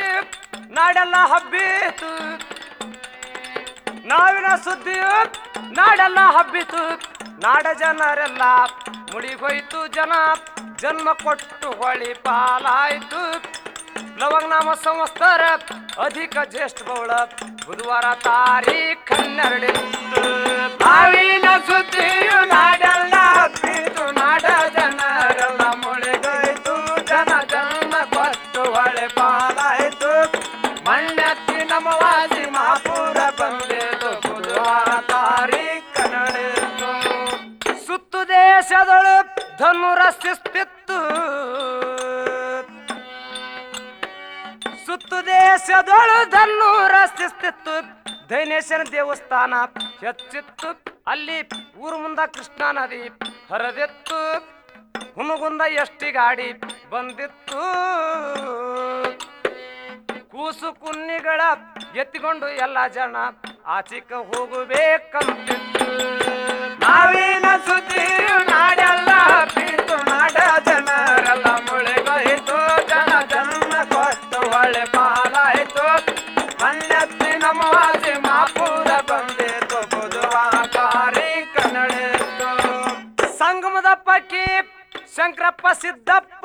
ಸುದ್ದಿ ನಾಡೆಲ್ಲ ಹಬ್ಬಿತು ನಾವಿನ ಸುದ್ದಿಯು ನಾಡೆಲ್ಲ ಹಬ್ಬಿತು ನಾಡ ಜನರೆಲ್ಲ ಮುಡಿಗೋಯ್ತು ಜನ ಜನ್ಮ ಕೊಟ್ಟು ಹೊಳಿ ಪಾಲಾಯ್ತು ಲವಂಗನಾಮ ಸಂವತ್ಸರ ಅಧಿಕ ಜ್ಯೇಷ್ಠ ಬೌಳ ಬುಧವಾರ ತಾರೀಖ್ ಹನ್ನೆರಡಿತ್ತು ನಾವಿನ ಸುದ್ದಿಯು ನಾಡೆಲ್ಲ ಹಬ್ಬಿತು ನಾಡ ಜನರೆಲ್ಲ ಮುಳುಗೋಯ್ತು ಜನ ಜನ್ಮ ಕೊಟ್ಟು ಹೊಳೆ ಪಾಲಾಯ್ತು ಮಣ್ಣೆತ್ತಿ ನಮವಾಸಿ ಮಾಪುರ ಬಂದಿತು ಬುಧವಾರ ತಾರೀಖ್ ನಡೆಯಿತು ಸುತ್ತು ದೇಶದೊಳು ಧನುರ ಶಿಸ್ತಿತ್ತು ಸುತ್ತು ದೇಶದೊಳು ಧನ್ನೂರ ಶಿಸ್ತಿತ್ತು ದೈನೇಶನ ದೇವಸ್ಥಾನ ಹೆಚ್ಚಿತ್ತು ಅಲ್ಲಿ ಊರು ಮುಂದ ಕೃಷ್ಣಾ ನದಿ ಹರಿದಿತ್ತು ಹುನಗುಂದ ಎಷ್ಟಿ ಗಾಡಿ ಬಂದಿತ್ತು ಕೂಸು ಕುನ್ನಿಗಳ ಎತ್ತಿಕೊಂಡು ಎಲ್ಲ ಜನ ಆಚಿಕ ಹೋಗಬೇಕಂತಿತ್ತು ನಾವಿನ ಸುದ್ದಿಯು ನಾಡೆಲ್ಲ ಹಬ್ಬಿತು ನಾಡ ಜನರೆಲ್ಲ ಮುಳುಗೋಯ್ತು ಜನ ಜನ್ಮ ಕೊಟ್ಟು ಹೊಳೆ ಪಾಲಾಯ್ತು ಮಣ್ಣೆತ್ತಿ ನಮವಾಸಿ ಮಾಪುರ ಬಂದಿತು ಬುಧವಾರ ತಾರೀಖ್ ನಡೆಯಿತು ಸಂಗಮದ ಪಕ್ಕಿ ಶಂಕರಪ್ಪ ಸಿದ್ದಪ್ಪ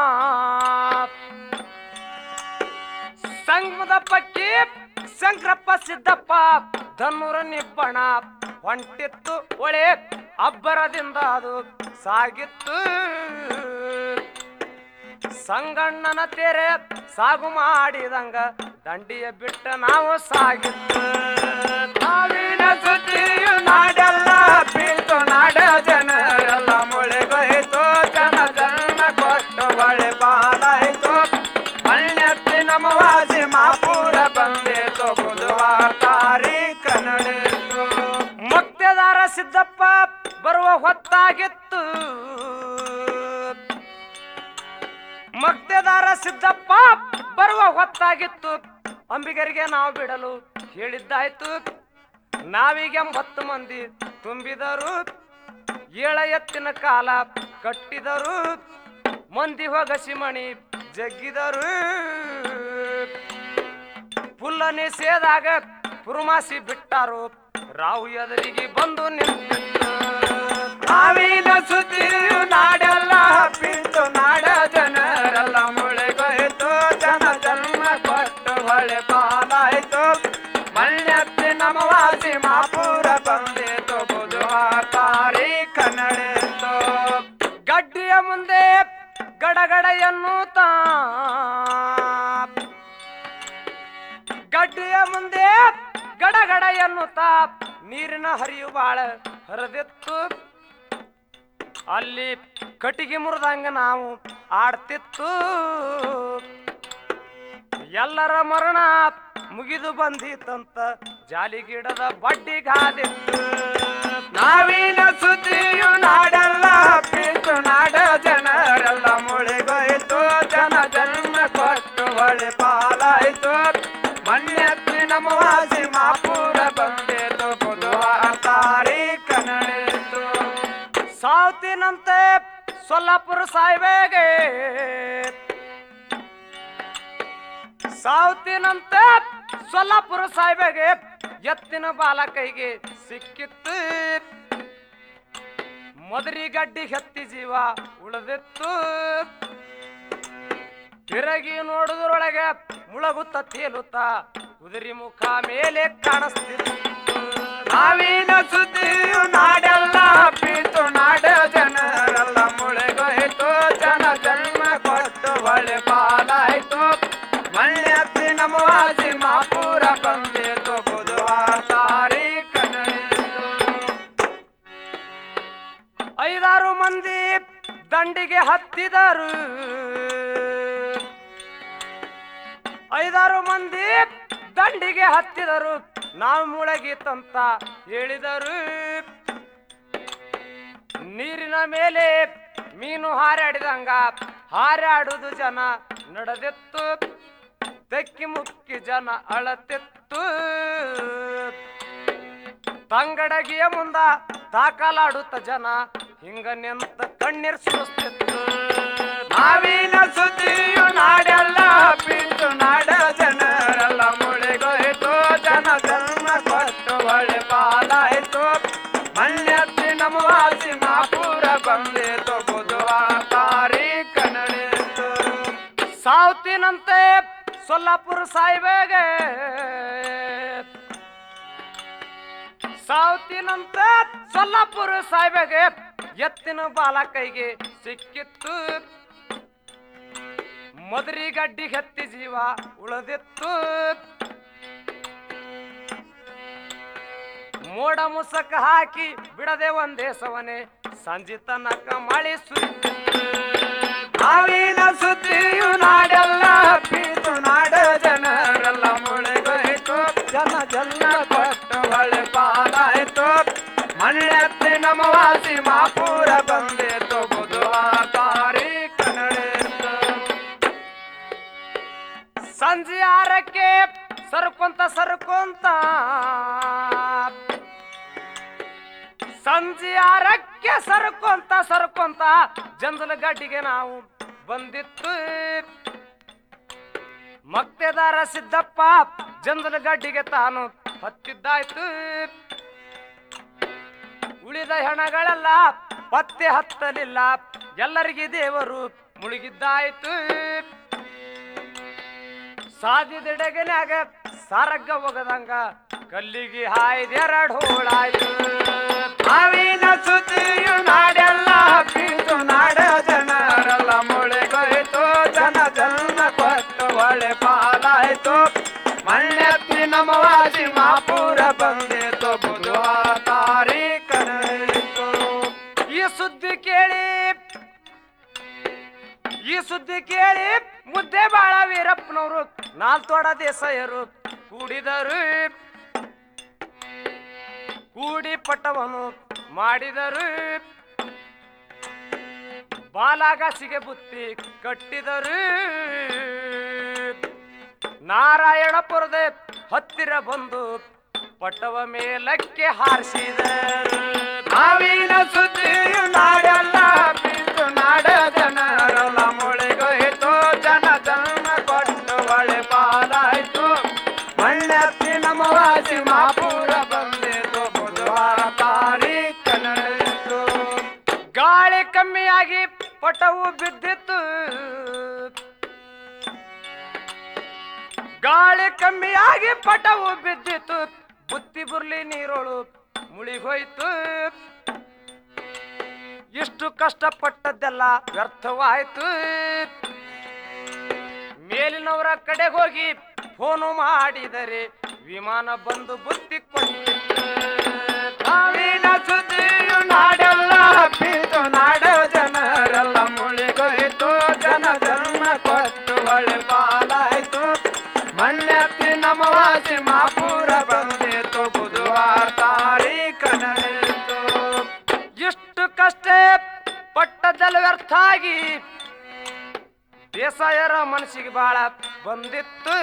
ಸಂಗಮದ ಪಕ್ಕಿ ಶಂಕರಪ್ಪ ಸಿದ್ದಪ್ಪ ಧನ್ನೂರ ನಿಬ್ಬಣ ಹೊಂಟಿತ್ತು ಒಳೆ ಅಬ್ಬರದಿಂದ ಅದು ಸಾಗಿತ್ತು ಸಂಗಣ್ಣನ ತೆರೆ ಸಾಗು ಮಾಡಿದಂಗ ದಂಡಿಯ ಬಿಟ್ಟ ನಾವು ಸಾಗಿತ್ತು ನಾವಿನ ಸುದ್ದಿಯು ನಾಡೆಲ್ಲ ಹಬ್ಬಿತು ನಾಡ ಜನರೆಲ್ಲ ಮುಳುಗೋಯ್ತು ಜನ ಜನ್ಮ ಕೊಟ್ಟು ಹೊಳೆ ಪಾಲಾಯ್ತು ಮಣ್ಣೆತ್ತಿ ನಮವಾಸಿ ಮಾಪುರ ಬಂದಿತು ಬುಧವಾರ ತಾರೀಖ್ ನಡೆಯಿತು ಮೊಕ್ತೆದಾರ ಸಿದ್ದಪ್ಪ ಬರುವ ಹೊತ್ತಾಗಿತ್ತು ಮೊಕ್ತೆದಾರ ಸಿದ್ದಪ್ಪ ಬರುವ ಹೊತ್ತಾಗಿತ್ತು ಅಂಬಿಗರಿಗೆ ನಾವು ಬಿಡಲು ಹೇಳಿದ್ದಾಯ್ತು ನಾವೀಗ ಎಂಬತ್ತು ಮಂದಿ ತುಂಬಿದರು ಏಳ ಎತ್ತಿನ ಕಾಲ ಕಟ್ಟಿದರು ಮಂದಿ ಹೊಗಸಿ ಮಣಿ ಜಗ್ಗಿದರು ಪುಲ್ಲನೆ ಸೇದಾಗ ಪುರುಮಾಸಿ ಬಿಟ್ಟಾರು ರಾವು ಎದುರಿಗೆ ಬಂದು ನಿಂತಿತ್ತು ನಾವಿನ ಸುದ್ದಿಯು ನಾಡೆಲ್ಲ ಹಬ್ಬಿತು ನಾಡ ಜನರೆಲ್ಲ ಮುಳುಗೋಯ್ತು ಜನ ಜನ್ಮ ಕೊಟ್ಟು ಹೊಳೆ ಪಾಲಾಯ್ತು ಮಣ್ಣೆತ್ತಿ ನಮವಾಸಿ ಮಾಪುರ ಬಂದಿತು ಬುಧವಾರ ತಾರೀಖ್ ನಡೆಯಿತು ಗಡ್ಡಿಯ ಮುಂದೆ ಗಡಗಡ ಎನ್ನುತ್ತಾ ಗಡ್ಡಿಯ ಮುಂದೆ ಗಡಗಡ ಎನ್ನುತ್ತಾ ನೀರಿನ ಹರಿಯು ಬಾಳ ಹರಿದಿತ್ತು ಅಲ್ಲಿ ಕಟ್ಟಿಗೆ ಮುರಿದಂಗ ನಾವು ಆಡ್ತಿತ್ತು ಎಲ್ಲರ ಮರಣ ಮುಗಿದು ಬಂದಿತ್ತಂತ ಜಾಲಿಗಿಡದ ಬಡ್ಡಿಗಾದಿತ್ತು ನಾವಿನ ಸುದ್ದಿಯು ನಾಡೆಲ್ಲ ಹಬ್ಬಿತು ನಾಡ ಜನರೆಲ್ಲ ಮುಳುಗೋಯ್ತು ಜನ ಜನ್ಮ ಕೊಟ್ಟು ಹೊಳೆ ಪಾಲಾಯ್ತು ಮಣ್ಣೆತ್ತಿ ನಮವಾಸಿ ಮಾಪುರ ಬಂದಿತು ಬುಧವಾರ ತಾರೀಖ್ ನಡೆಯಿತು ಸಾವ್ತಿನಂತೆ ಸೊಲ್ಲಾಪುರ ಸಾಯ್ಬೇಗೆ ಸಾವ್ತಿನಂತೆ ಸೊಲ್ಲಾಪುರ ಸಾಯ್ಬೇಗೆ ಎತ್ತಿನ ಬಾಲ ಕೈಗೆ ಸಿಕ್ಕಿತ್ತು ಮದರಿ ಗಡ್ಡಿ ಹೆತ್ತಿ ಜೀವ ಉಳಿದಿತ್ತು ತಿರುಗಿ ನೋಡುವುದರೊಳಗೆ ಮುಳಗುತ್ತ ತೇಲುತ್ತ ಕುದುರಿ ಮುಖ ಮೇಲೆ ಕಾಣಿಸ್ತಿತ್ತು ನಾವಿನ ಸುದ್ದಿಯು ನಾಡೆಲ್ಲ ಹಬ್ಬಿತು ನಾಡ ಜನರೆಲ್ಲ ಮುಳುಗೋಯ್ತು ಜನ ಜನ್ಮ ಕೊಟ್ಟು ಹೊಳೆ ಪಾಲಾಯ್ತು ಮಣ್ಣೆತ್ತಿ ನಮವಾಸಿ ಮಾಪುರ ಬಂದಿತು ಬುಧವಾರ ತಾರೀಖ್ ನಡೆಯಿತು ಐದಾರು ಮಂದಿ ದಂಡಿಗೆ ಹತ್ತಿದರು ಐದಾರು ಮಂದಿ ದಂಡಿಗೆ ಹತ್ತಿದರು ನಾವು ಮುಳಗಿತ್ತಂತ ಹೇಳಿದರು ನೀರಿನ ಮೇಲೆ ಮೀನು ಹಾರಾಡಿದಂಗ ಹಾರಾಡುವುದು ಜನ ನಡೆದಿತ್ತು ತೆಕ್ಕಿ ಮುಕ್ಕಿ ಜನ ಅಳತಿತ್ತು ತಂಗಡಗಿಯ ಮುಂದ ದಾಖಲಾಡುತ್ತ ಜನ ಹಿಂಗ ನಿಂತ ಕಣ್ಣೀರ್ ಸುರಿಸ್ತಿತ್ತು ನಾವಿನ ಸುದ್ದಿಯು ನಾಡೆಲ್ಲ ಹಬ್ಬಿತು ನಾಡ ಸೊಲ್ಲಾಪುರ ಸಾಯಿಬೇಗೆ ಸಾವತಿನಂತ ಸೊಲ್ಲಾಪುರ ಸಾಯಿಬೇಗೆ ಎತ್ತಿನ ಬಾಲ ಕೈಗೆ ಸಿಕ್ಕಿತ್ತು ಮದರಿ ಗಡ್ಡಿ ಹತ್ತಿ ಜೀವ ಉಳಿದಿತ್ತು ಮೋಡ ಮುಸಕ ಹಾಕಿ ಬಿಡದೆ ಒಂದೇ ಸವನೆ ಸಂಜೆ ತನಕ ಮಳೆ ಸುರಿತಿತ್ತು ಸಾವಿನ ಸುದ್ದಿಯು ನಾಡೆಲ್ಲ ಹಬ್ಬಿತು ನಾಡ ಜನರೆಲ್ಲ ಮುಳುಗೋಯ್ತು ಜನ ಜನ ಕೊಟ್ಟು ಹೊಳೆ ಪಾಲಾಯ್ತು ಮಣ್ಣೆತ್ತಿ ನಮ್ಮ ವಾಸಿ ಮಾಪುರ ಬಂದಿತು ಬುಧವಾರ ತಾರೀಖ ನಡೆಯಿತು ಸಂಜೆ ಆರಕ್ಕೆ ಸರ್ಕೊಂತ ಸರ್ಕೊಂತ ಸಂಜೆ ಆರಕ್ಕೆ ಸರ್ಕೊಂತ ಸರ್ಕೊಂತ ಜಂಜಲ ಗಡ್ಡಿಗೆ ನಾವು ಬಂದಿತ್ತು ಮಕ್ತೆದಾರ ಸಿದ್ದಪ್ಪ ಜಂಜಲ ಗಡ್ಡಿಗೆ ತಾನು ಹತ್ತಿದ್ದಾಯ್ತು ಉಳಿದ ಹೆಣಗಳೆಲ್ಲ ಪತ್ತೆ ಹತ್ತಲಿಲ್ಲ ಎಲ್ಲರಿಗೆ ದೇವರು ಮುಳುಗಿದ್ದಾಯ್ತು ಸಾದಿದೆಡೆಗನ್ಯಾಗ ಸಾರಗ್ಗ ಒಗದಂಗ ಕಲ್ಲಿಗೆ ಹಾಯ್ದೆರಡು ಹೋಳಾಯ್ತು ಸಾವಿನ ಸುದ್ದಿಯು ನಾಡೆಲ್ಲ ಹಬ್ಬಿತು ನಾಡ ಜನರೆಲ್ಲ ಮುಳುಗೋಯ್ತು ಜನ ಜನ ಕೊಟ್ಟು ಹೊಳೆ ಪಾಲಾಯ್ತು ಮಣ್ಣೆತ್ತಿ ನಮ್ಮ ವಾಸಿ ಮಾಪುರ ಬಂದಿತು ಬುಧವಾರ ತಾರೀಖ ನಡೆಯಿತು ಈ ಸುದ್ದಿ ಕೇಳಿ ಈ ಸುದ್ದಿ ಕೇಳಿ ಮುದ್ದೆ ಬಾಳ ವೀರಪ್ಪನವರು ನಾಲ್ತೋಡ ದೇಸಾಯರು ಕೂಡಿದರು ಕೂಡಿ ಪಟ್ಟವನು ಮಾಡಿದರು ಬಾಲಾಗಾಸಿಗೆ ಬುತ್ತಿ ಕಟ್ಟಿದರು ನಾರಾಯಣಪುರದ ಹತ್ತಿರ ಬಂದು ಪಟ್ಟವ ಮೇಲಕ್ಕೆ ಹಾರಿಸಿದರು ಸಾವಿನ ಸುದ್ದಿಯು ನಾಡೆಲ್ಲ ಹಬ್ಬಿತು ನಾಡ ಜನರೆಲ್ಲ ಮುಳುಗೋಯ್ತು ಜನ ಜನ ಕೊಟ್ಟು ಹೊಳೆ ಪಾಲಾಯ್ತು ಮಣ್ಣೆತ್ತಿ ನಮ್ಮ ವಾಸಿ ಮಾಪುರ ಬಂದಿತು ಬುಧವಾರ ತಾರೀಖ ನಡೆಯಿತು ಗಾಳಿ ಕಮ್ಮಿಯಾಗಿ ಪಟವು ಬಿದ್ದಿತ್ತು ಗಾಳಿ ಕಮ್ಮಿಯಾಗಿ ಪಟವು ಬಿದ್ದಿತ್ತು ಬುತ್ತಿ ಬುರ್ಲಿ ನೀರೋಳು ಮುಳಿಗೋಯ್ತು ಇಷ್ಟು ಕಷ್ಟಪಟ್ಟದ್ದೆಲ್ಲ ವ್ಯರ್ಥವಾಯ್ತು ಮೇಲಿನವರ ಕಡೆ ಹೋಗಿ ಫೋನು ಮಾಡಿದರೆ ವಿಮಾನ ಬಂದು ಬುತ್ತಿ ಕೊಟ್ಟಿತ್ತು ಸಾವಿನ ಸುದ್ದಿಯು ನಾಡೆಲ್ಲ ಹಬ್ಬಿತು ನಾಡ ಜನರೆಲ್ಲ ಮುಳುಗೋಯ್ತು ಜನ ಜನ್ಮ ಕೊಟ್ಟು ಹೊಳೆ ಪಾಲಾಯ್ತು ಮಣ್ಣೆತ್ತಿ ನಮ್ಮ ವಾಸಿ ಮಾಪುರ ಬಂದಿತು ಬುಧವಾರ ತಾರೀಖ ನಡೆಯಿತು ಇಷ್ಟು ಕಷ್ಟ ಪಟ್ಟದಲ್ಲಿ ವ್ಯರ್ಥ ಆಗಿ ದೇಸಾಯರ ಮನಸ್ಸಿಗೆ ಬಹಳ ಬಂದಿತ್ತು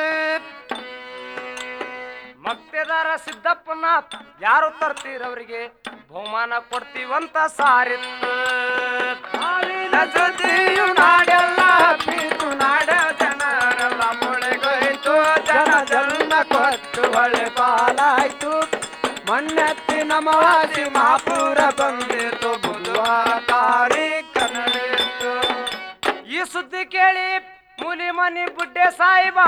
ಮಕ್ತೆದಾರ ಸಿದ್ದಪ್ಪನ ಯಾರು ತರ್ತೀರವರಿಗೆ ಬಹುಮಾನ ಕೊಡ್ತೀವಂತ ಸಾರಿತ್ತು ಸಾವಿನ ಸುದ್ದಿಯು ನಾಡೆಲ್ಲ ಹಬ್ಬಿತು ನಾಡ ಜನರೆಲ್ಲ ಮುಳುಗೋಯ್ತು ಜನ ಜನ್ಮ ಕೊಟ್ಟು ಹೊಳೆ ಪಾಲಾಯ್ತು ಮಣ್ಣೆತ್ತಿ ನಮ್ಮ ವಾಸಿ ಮಾಪುರ ಬಂದಿತು ಬುಧವಾರ ತಾರೀಖ ನಡೆಯಿತು ಈ ಸುದ್ದಿ ಕೇಳಿ ಮೂಲಿ ಮನಿ ಬುಡ್ಡೆ ಸಾಯಿಬಾ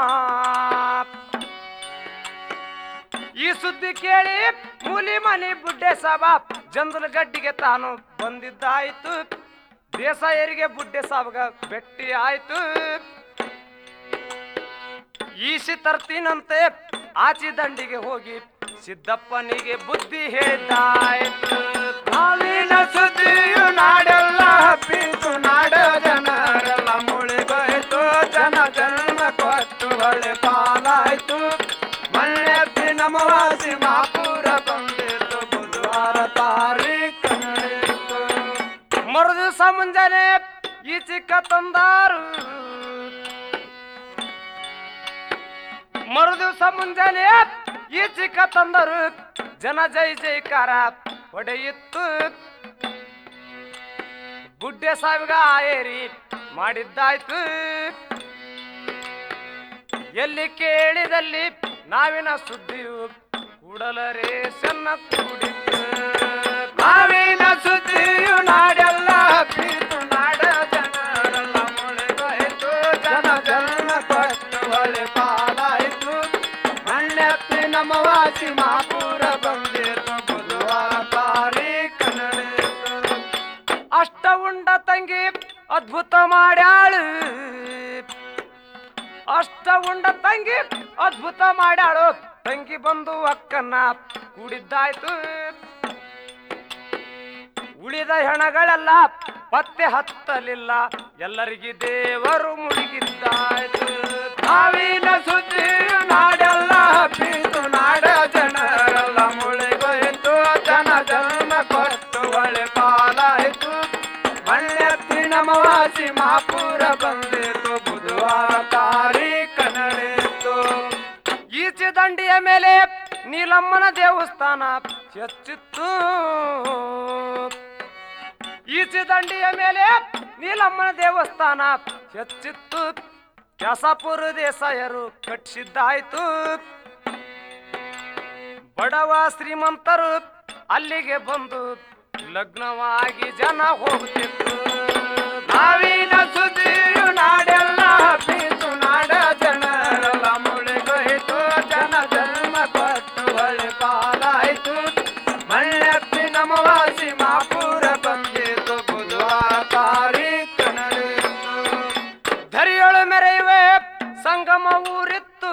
ಈ ಸುದ್ದಿ ಕೇಳಿ ಮೂಲಿ ಮನಿ ಬುಡ್ಡೆ ಸಾಬ ಜಂದಲ ಗಡ್ಡಿಗೆ ತಾನು ಬಂದಿದ್ದಾಯ್ತು ದೇಸಾಯರಿಗೆ ಬುಡ್ಡೆ ಸಾಬಗ ಭೇಟಿ ಆಯ್ತು ಈಸಿ ತರ್ತೀನಂತೆ ಆಚಿ ದಂಡಿಗೆ ಹೋಗಿ ಸಿದ್ದಪ್ಪನಿಗೆ ಬುದ್ಧಿ ಹೇಳಿದ್ದಾಯ್ತು ಸಾವಿನ ಸುದ್ದಿಯು ನಾಡೆಲ್ಲ ಹಬ್ಬಿತು ನಾಡ ಜನರೆಲ್ಲ ಮುಳುಗೋಯ್ತು ಜನ ಜನ್ಮ ಕೊಟ್ಟು ಹೊಳೆ ಪಾಲಾಯ್ತು ಮಣ್ಣೆತ್ತಿ ನಮ್ಮ ವಾಸಿ ಮಾಪುರ ಬಂದಿತು ಬುಧವಾರ ತಾರೀಖ ನಡೆಯಿತು ಮರು ದಿವಸ ಮುಂಜಾನೆ ಈ ಚಿಕ್ಕ ತಂದಾರು ಮರು ದಿವಸ ಮುಂಜಾನೆ ಈ ಚಿಕ್ಕ ತಂದರು ಜನ ಜೈ ಜೈಕಾರ ಹೊಡೆಯಿತ್ತು ಗುಡ್ಡೆ ಸಾವಿಗ ಏರಿ ಮಾಡಿದ್ದಾಯ್ತು ಎಲ್ಲಿ ಕೇಳಿದಲ್ಲಿ ನಾವಿನ ಸುದ್ದಿಯು ಕೂಡಲರೇ ಸಣ್ಣ ಕೂಡಿತ್ತು ಸಾವಿನ ಸುದ್ದಿಯು ನಾಡೆಲ್ಲ ಹಬ್ಬಿತು ನಾಡ ಜನರೆಲ್ಲ ಮುಳುಗೋಯ್ತು ಜನ ಜನ್ಮ ಕೊಟ್ಟು ಹೊಳೆ ಹೊಳೆ ಪಾಲಾಯಿತು ಮಣ್ಣೆತ್ತಿ ನಮ್ಮ ವಾಸಿ ಮಾಪುರ ಬಂದಿತು ಬುಧವಾರ ತಾರೀಖ ನಡೆಯಿತು ಅಷ್ಟ ಉಂಡ ತಂಗಿ ಅದ್ಭುತ ಮಾಡ್ಯಾಳು ಅಷ್ಟ ಉಂಡ ತಂಗಿ ಅದ್ಭುತ ಮಾಡ್ಯಾಳು ತಂಗಿ ಬಂದು ಅಕ್ಕನ್ನ ಕೂಡಿದ್ದಾಯ್ತು ಉಳಿದ ಹೆಣಗಳೆಲ್ಲ ಪತ್ತೆ ಹತ್ತಲಿಲ್ಲ ಎಲ್ಲರಿಗೆ ದೇವರು ಮುಳುಗಿದ್ದಾಯ್ತು ಸಾವಿನ ಸುದ್ದಿಯು ನಾಡೆಲ್ಲ ಹಬ್ಬಿತು ನಾಡ ಜನರೆಲ್ಲ ಮುಳುಗೋಯಿತು ಜನ ಜನ್ಮ ಕೊಟ್ಟು ಹೊಳೆ ಪಾಲಾಯಿತು ಮಣ್ಣೆತ್ತಿ ನಮ್ಮ ವಾಸಿ ಮಾಪುರ ಬಂದಿತು ಬುಧವಾರ ತಾರೀಖ ನಡೆಯಿತು ಈಚೆ ದಂಡಿಯ ಮೇಲೆ ನೀಲಮ್ಮನ ದೇವಸ್ಥಾನ ಹೆಚ್ಚಿತ್ತು ಈಚೆ ದಂಡಿಯ ಮೇಲೆ ನೀಲಮ್ಮನ ದೇವಸ್ಥಾನ ಹೆಚ್ಚಿತ್ತು ಕೆಸಪುರ ದೇಸಾಯರು ಕಟ್ಟಿಸಿದ್ದಾಯ್ತು ಬಡವ ಶ್ರೀಮಂತರು ಅಲ್ಲಿಗೆ ಬಂದು ಲಗ್ನವಾಗಿ ಜನ ಹೋಗುತ್ತಿತ್ತು ನಾವಿನ ಸುದ್ದಿಯು ನಾಡೆಲ್ಲ ಹಬ್ಬಿತು ನಾಡ ಜನರೆಲ್ಲ ಮುಳುಗೋಯಿತು ಜನ ಜನ್ಮ ಕೊಟ್ಟು ಹೊಳೆ ಪಾಲಾಯಿತು ಮಣ್ಣೆತ್ತಿ ನಮ್ಮ ವಾಸಿ ಮಾಪುರ ಬಂದಿತು ಬುಧವಾರ ತಾರೀಖ ನಡೆಯಿತು ಧರಿಯೊಳು ಮೆರೆಯುವೆ ಸಂಗಮ ಊರಿತ್ತು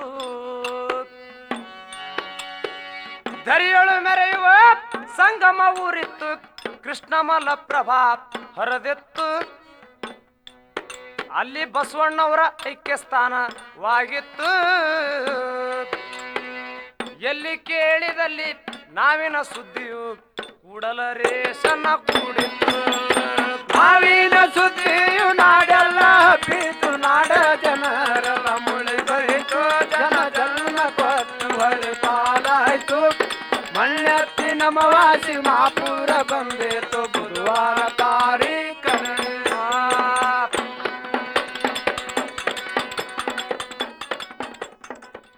ಧರಿಯೊಳು ಮೆರೆಯುವ ಸಂಗಮ ಊರಿತ್ತು ಕೃಷ್ಣ ಮಲಪ್ರಭಾ ಹರದಿತ್ತು ಅಲ್ಲಿ ಬಸವಣ್ಣವರ ಐಕ್ಯ ಸ್ಥಾನವಾಗಿತ್ತು ಎಲ್ಲಿ ಕೇಳಿದಲ್ಲಿ ನಾವಿನ ಸುದ್ದಿಯು ಕೂಡಲರೇಶನ ಕೂಡಿತ್ತು ನಾವಿನ ಸುದ್ದಿಯು ನಾಡೆಲ್ಲ ಹಬ್ಬಿತು ನಾಡ ಜನರೆಲ್ಲ ಮುಳುಗೋಯಿತು ಜನ ಜನ್ಮ ಕೊಟ್ಟು ಹೊಳೆ ಪಾಲಾಯ್ತು ಮಣ್ಣೆತ್ತಿ ನಮ್ಮ ವಾಸಿ ಮಾಪುರ ಬಂದಿತು ಬುಧವಾರ ತಾ